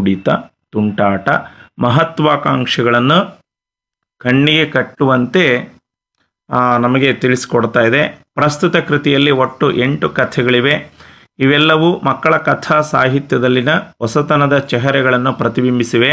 ಕುಡಿತ ತುಂಟಾಟ ಮಹತ್ವಾಕಾಂಕ್ಷೆಗಳನ್ನು ಕಣ್ಣಿಗೆ ಕಟ್ಟುವಂತೆ ಆ, ನಮಗೆ ತಿಳಿಸ್ಕೊಡ್ತಾ ಇದೆ ಪ್ರಸ್ತುತ ಕೃತಿಯಲ್ಲಿ ಒಟ್ಟು ಎಂಟು ಕಥೆಗಳಿವೆ ಇವೆಲ್ಲವೂ ಮಕ್ಕಳ ಕಥಾ ಸಾಹಿತ್ಯದಲ್ಲಿನ ಹೊಸತನದ ಚೆಹರೆಗಳನ್ನು ಪ್ರತಿಬಿಂಬಿಸಿವೆ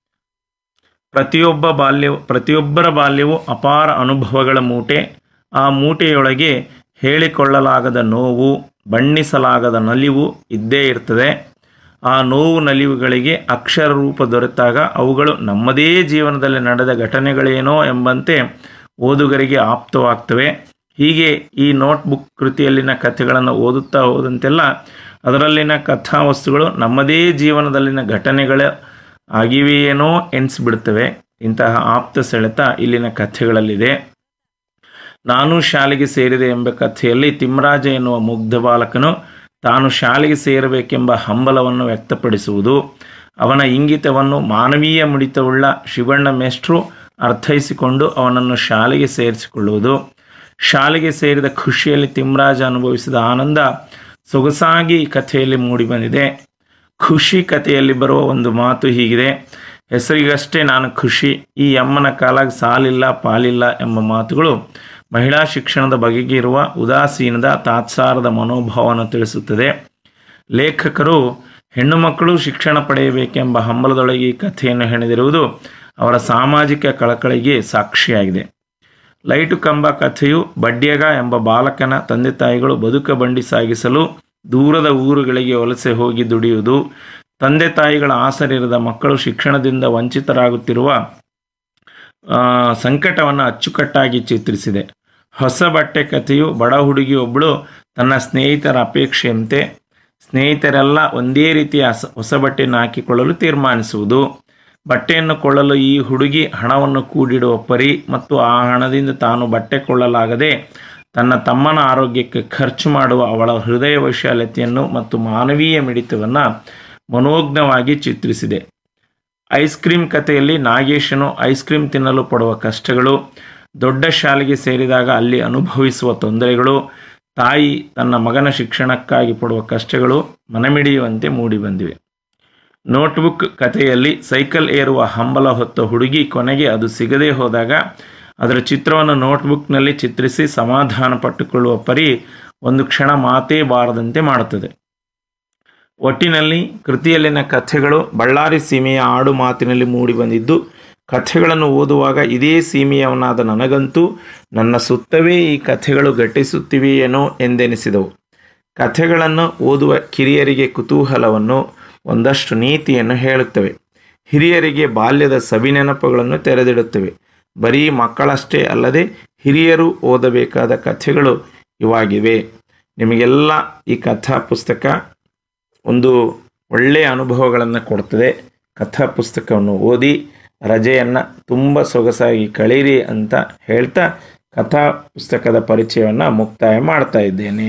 ಪ್ರತಿಯೊಬ್ಬ ಬಾಲ್ಯ ಪ್ರತಿಯೊಬ್ಬರ ಬಾಲ್ಯವು ಅಪಾರ ಅನುಭವಗಳ ಮೂಟೆ ಆ ಮೂಟೆಯೊಳಗೆ ಹೇಳಿಕೊಳ್ಳಲಾಗದ ನೋವು ಬಣ್ಣಿಸಲಾಗದ ನಲಿವು ಇದ್ದೇ ಇರ್ತದೆ ಆ ನೋವು ನಲಿವುಗಳಿಗೆ ಅಕ್ಷರ ರೂಪ ದೊರೆತಾಗ ಅವುಗಳು ನಮ್ಮದೇ ಜೀವನದಲ್ಲಿ ನಡೆದ ಘಟನೆಗಳೇನೋ ಎಂಬಂತೆ ಓದುಗರಿಗೆ ಆಪ್ತವಾಗ್ತವೆ ಹೀಗೆ ಈ ನೋಟ್ಬುಕ್ ಕೃತಿಯಲ್ಲಿನ ಕಥೆಗಳನ್ನು ಓದುತ್ತಾ ಹೋದಂತೆಲ್ಲ ಅದರಲ್ಲಿನ ಕಥಾವಸ್ತುಗಳು ನಮ್ಮದೇ ಜೀವನದಲ್ಲಿನ ಘಟನೆಗಳ ಆಗಿವೆಯೇನೋ ಎನಿಸ್ಬಿಡ್ತವೆ ಇಂತಹ ಆಪ್ತ ಸೆಳೆತ ಇಲ್ಲಿನ ಕಥೆಗಳಲ್ಲಿದೆ ನಾನು ಶಾಲೆಗೆ ಸೇರಿದೆ ಎಂಬ ಕಥೆಯಲ್ಲಿ ತಿಮ್ಮರಾಜ ಎನ್ನುವ ಮುಗ್ಧ ಬಾಲಕನು ತಾನು ಶಾಲೆಗೆ ಸೇರಬೇಕೆಂಬ ಹಂಬಲವನ್ನು ವ್ಯಕ್ತಪಡಿಸುವುದು ಅವನ ಇಂಗಿತವನ್ನು ಮಾನವೀಯ ಮಿಡಿತವುಳ್ಳ ಶಿವಣ್ಣ ಮೇಷ್ಟ್ರು ಅರ್ಥೈಸಿಕೊಂಡು ಅವನನ್ನು ಶಾಲೆಗೆ ಸೇರಿಸಿಕೊಳ್ಳುವುದು ಶಾಲೆಗೆ ಸೇರಿದ ಖುಷಿಯಲ್ಲಿ ತಿಮ್ಮರಾಜ ಅನುಭವಿಸಿದ ಆನಂದ ಸೊಗಸಾಗಿ ಈ ಕಥೆಯಲ್ಲಿ ಮೂಡಿಬಂದಿದೆ ಖುಷಿ ಕಥೆಯಲ್ಲಿ ಬರುವ ಒಂದು ಮಾತು ಹೀಗಿದೆ ಹೆಸರಿಗಷ್ಟೇ ನಾನು ಖುಷಿ ಈ ಅಮ್ಮನ ಕಾಲಾಗ ಸಾಲಿಲ್ಲ ಪಾಲಿಲ್ಲ ಎಂಬ ಮಾತುಗಳು ಮಹಿಳಾ ಶಿಕ್ಷಣದ ಬಗೆಗೆ ಇರುವ ಉದಾಸೀನದ ತಾತ್ಸಾರದ ಮನೋಭಾವವನ್ನು ತಿಳಿಸುತ್ತದೆ ಲೇಖಕರು ಹೆಣ್ಣು ಮಕ್ಕಳು ಶಿಕ್ಷಣ ಪಡೆಯಬೇಕೆಂಬ ಹಂಬಲದೊಳಗೆ ಈ ಕಥೆಯನ್ನು ಹೆಣೆದಿರುವುದು ಅವರ ಸಾಮಾಜಿಕ ಕಳಕಳಿಗೆ ಸಾಕ್ಷಿಯಾಗಿದೆ ಲೈಟು ಕಂಬ ಕಥೆಯು ಬಡ್ಯಗ ಎಂಬ ಬಾಲಕನ ತಂದೆ ತಾಯಿಗಳು ಬದುಕ ಬಂಡಿ ಸಾಗಿಸಲು ದೂರದ ಊರುಗಳಿಗೆ ವಲಸೆ ಹೋಗಿ ದುಡಿಯುವುದು ತಂದೆ ತಾಯಿಗಳ ಆಸರಿರದ ಮಕ್ಕಳು ಶಿಕ್ಷಣದಿಂದ ವಂಚಿತರಾಗುತ್ತಿರುವ ಆ, ಸಂಕಟವನ್ನು ಅಚ್ಚುಕಟ್ಟಾಗಿ ಚಿತ್ರಿಸಿದೆ ಹೊಸ ಬಟ್ಟೆ ಕಥೆಯು ಬಡ ಹುಡುಗಿಯೊಬ್ಬಳು ತನ್ನ ಸ್ನೇಹಿತರ ಅಪೇಕ್ಷೆಯಂತೆ ಸ್ನೇಹಿತರೆಲ್ಲ ಒಂದೇ ರೀತಿಯ ಹೊಸ- ಹೊಸ ಬಟ್ಟೆಯನ್ನು ಹಾಕಿಕೊಳ್ಳಲು ತೀರ್ಮಾನಿಸುವುದು ಬಟ್ಟೆಯನ್ನು ಕೊಳ್ಳಲು ಈ ಹುಡುಗಿ ಹಣವನ್ನು ಕೂಡಿಡುವ ಪರಿ ಮತ್ತು ಆ ಹಣದಿಂದ ತಾನು ಬಟ್ಟೆ ಕೊಳ್ಳಲಾಗದೆ ತನ್ನ ತಮ್ಮನ ಆರೋಗ್ಯಕ್ಕೆ ಖರ್ಚು ಮಾಡುವ ಅವಳ ಹೃದಯ ವೈಶಾಲ್ಯತೆಯನ್ನು ಮತ್ತು ಮಾನವೀಯ ಮಿಡಿತವನ್ನು ಮನೋಜ್ಞವಾಗಿ ಚಿತ್ರಿಸಿದೆ ಐಸ್ ಕ್ರೀಮ್ ಕಥೆಯಲ್ಲಿ ನಾಗೇಶನು ಐಸ್ ಕ್ರೀಮ್ ತಿನ್ನಲು ಪಡುವ ಕಷ್ಟಗಳು ದೊಡ್ಡ ಶಾಲೆಗೆ ಸೇರಿದಾಗ ಅಲ್ಲಿ ಅನುಭವಿಸುವ ತೊಂದರೆಗಳು ತಾಯಿ ತನ್ನ ಮಗನ ಶಿಕ್ಷಣಕ್ಕಾಗಿ ಪಡುವ ಕಷ್ಟಗಳು ಮನಮಿಡಿಯುವಂತೆ ಮೂಡಿಬಂದಿವೆ ನೋಟ್ಬುಕ್ ಕಥೆಯಲ್ಲಿ ಸೈಕಲ್ ಏರುವ ಹಂಬಲ ಹೊತ್ತ ಹುಡುಗಿ ಕೊನೆಗೆ ಅದು ಸಿಗದೇ ಹೋದಾಗ ಅದರ ಚಿತ್ರವನ್ನು ನೋಟ್ಬುಕ್ನಲ್ಲಿ ಚಿತ್ರಿಸಿ ಸಮಾಧಾನ ಪಟ್ಟುಕೊಳ್ಳುವ ಪರಿ ಒಂದು ಕ್ಷಣ ಮಾತೇ ಬಾರದಂತೆ ಮಾಡುತ್ತದೆ ಒಟ್ಟಿನಲ್ಲಿ ಕೃತಿಯಲ್ಲಿನ ಕಥೆಗಳು ಬಳ್ಳಾರಿ ಸೀಮೆಯ ಆಡು ಮಾತಿನಲ್ಲಿ ಮೂಡಿಬಂದಿದ್ದು ಕಥೆಗಳನ್ನು ಓದುವಾಗ ಇದೇ ಸೀಮೆಯವನಾದ ನನಗಂತೂ ನನ್ನ ಸುತ್ತವೇ ಈ ಕಥೆಗಳು ಘಟಿಸುತ್ತಿವೆಯೇನೋ ಎಂದೆನಿಸಿದವು ಕಥೆಗಳನ್ನು ಓದುವ ಕಿರಿಯರಿಗೆ ಕುತೂಹಲವನ್ನು ಒಂದಷ್ಟು ನೀತಿಯನ್ನು ಹೇಳುತ್ತವೆ ಹಿರಿಯರಿಗೆ ಬಾಲ್ಯದ ಸವಿನೆನಪುಗಳನ್ನು ತೆರೆದಿಡುತ್ತವೆ ಬರೀ ಮಕ್ಕಳಷ್ಟೇ ಅಲ್ಲದೆ ಹಿರಿಯರು ಓದಬೇಕಾದ ಕಥೆಗಳು ಇವಾಗಿವೆ ನಿಮಗೆಲ್ಲ ಈ ಕಥಾ ಪುಸ್ತಕ ಒಂದು ಒಳ್ಳೆಯ ಅನುಭವಗಳನ್ನು ಕೊಡ್ತದೆ ಕಥಾ ಪುಸ್ತಕವನ್ನು ಓದಿ ರಜೆಯನ್ನು ತುಂಬ ಸೊಗಸಾಗಿ ಕಳೀರಿ ಅಂತ ಹೇಳ್ತಾ ಕಥಾ ಪುಸ್ತಕದ ಪರಿಚಯವನ್ನು ಮುಕ್ತಾಯ ಮಾಡ್ತಾ ಇದ್ದೇನೆ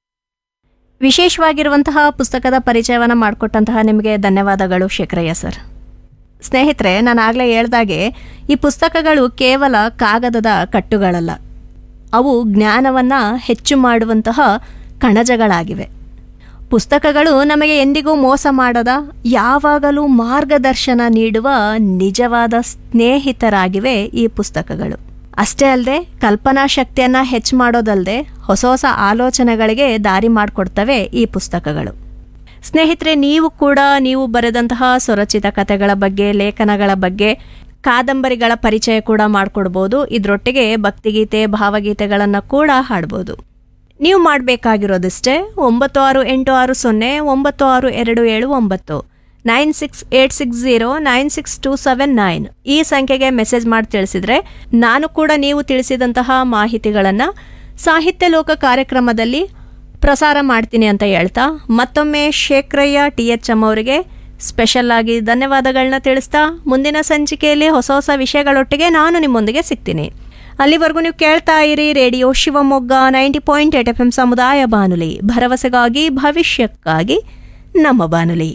ವಿಶೇಷವಾಗಿರುವಂತಹ ಪುಸ್ತಕದ ಪರಿಚಯವನ್ನು ಮಾಡಿಕೊಟ್ಟಂತಹ ನಿಮಗೆ ಧನ್ಯವಾದಗಳು ಶೇಖರಯ್ಯ ಸರ್ ಸ್ನೇಹಿತರೆ ನಾನು ಆಗಲೇ ಹೇಳ್ದಾಗೆ ಈ ಪುಸ್ತಕಗಳು ಕೇವಲ ಕಾಗದದ ಕಟ್ಟುಗಳಲ್ಲ ಅವು ಜ್ಞಾನವನ್ನು ಹೆಚ್ಚು ಮಾಡುವಂತಹ ಕಣಜಗಳಾಗಿವೆ ಪುಸ್ತಕಗಳು ನಮಗೆ ಎಂದಿಗೂ ಮೋಸ ಮಾಡದ ಯಾವಾಗಲೂ ಮಾರ್ಗದರ್ಶನ ನೀಡುವ ನಿಜವಾದ ಸ್ನೇಹಿತರಾಗಿವೆ ಈ ಪುಸ್ತಕಗಳು ಅಷ್ಟೇ ಅಲ್ಲದೆ ಕಲ್ಪನಾ ಶಕ್ತಿಯನ್ನು ಹೆಚ್ಚು ಮಾಡೋದಲ್ಲದೆ ಹೊಸ ಹೊಸ ಆಲೋಚನೆಗಳಿಗೆ ದಾರಿ ಮಾಡಿಕೊಡ್ತವೆ ಈ ಪುಸ್ತಕಗಳು ಸ್ನೇಹಿತರೆ ನೀವು ಕೂಡ ನೀವು ಬರೆದಂತಹ ಸ್ವರಚಿತ ಕಥೆಗಳ ಬಗ್ಗೆ ಲೇಖನಗಳ ಬಗ್ಗೆ ಕಾದಂಬರಿಗಳ ಪರಿಚಯ ಕೂಡ ಮಾಡಿಕೊಡ್ಬೋದು ಇದರೊಟ್ಟಿಗೆ ಭಕ್ತಿಗೀತೆ ಭಾವಗೀತೆಗಳನ್ನು ಕೂಡ ಹಾಡ್ಬೋದು ನೀವು ಮಾಡಬೇಕಾಗಿರೋದಿಷ್ಟೇ ಒಂಬತ್ತು ಆರು ಎಂಟು ಆರು ಸೊನ್ನೆ ಒಂಬತ್ತು ಆರು ಎರಡು ಏಳು ಒಂಬತ್ತು nine six eight six zero nine six two seven nine ಈ ಸಂಖ್ಯೆಗೆ ಮೆಸೇಜ್ ಮಾಡಿ ತಿಳಿಸಿದ್ರೆ ನಾನು ಕೂಡ ನೀವು ತಿಳಿಸಿದಂತಹ ಮಾಹಿತಿಗಳನ್ನು ಸಾಹಿತ್ಯ ಲೋಕ ಕಾರ್ಯಕ್ರಮದಲ್ಲಿ ಪ್ರಸಾರ ಮಾಡ್ತೀನಿ ಅಂತ ಹೇಳ್ತಾ ಮತ್ತೊಮ್ಮೆ ಶೇಖರಯ್ಯ ಟಿ ಎಚ್ ಎಂ ಅವರಿಗೆ ಸ್ಪೆಷಲ್ ಆಗಿ ಧನ್ಯವಾದಗಳನ್ನ ತಿಳಿಸ್ತಾ ಮುಂದಿನ ಸಂಚಿಕೆಯಲ್ಲಿ ಹೊಸ ಹೊಸ ವಿಷಯಗಳೊಟ್ಟಿಗೆ ನಾನು ನಿಮ್ಮೊಂದಿಗೆ ಸಿಗ್ತೀನಿ ಅಲ್ಲಿವರೆಗೂ ನೀವು ಕೇಳ್ತಾ ಇರಿ radio Shivamogga ninety point eight F M ಸಮುದಾಯ ಬಾನುಲಿ ಭರವಸೆಗಾಗಿ ಭವಿಷ್ಯಕ್ಕಾಗಿ ನಮ್ಮ ಬಾನುಲಿ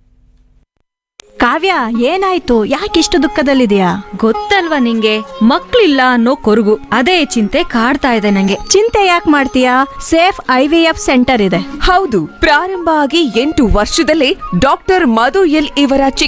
ಕಾವ್ಯ ಏನಾಯ್ತು ಯಾಕಿಷ್ಟು ದುಃಖದಲ್ಲಿದೆಯಾ ಗೊತ್ತಲ್ವಾ ನಿಂಗೆ ಮಕ್ಳಿಲ್ಲ ಅನ್ನೋ ಕೊರಗು ಅದೇ ಚಿಂತೆ ಕಾಡ್ತಾ ಇದೆ ನಂಗೆ ಚಿಂತೆ ಯಾಕೆ ಮಾಡ್ತೀಯಾ safe I V F centre ಇದೆ ಹೌದು ಪ್ರಾರಂಭ ಆಗಿ ಎಂಟು ವರ್ಷದಲ್ಲಿ ಡಾಕ್ಟರ್ ಮಧು ಎಲ್ ಇವರ ಚಿಕಿತ್ಸೆ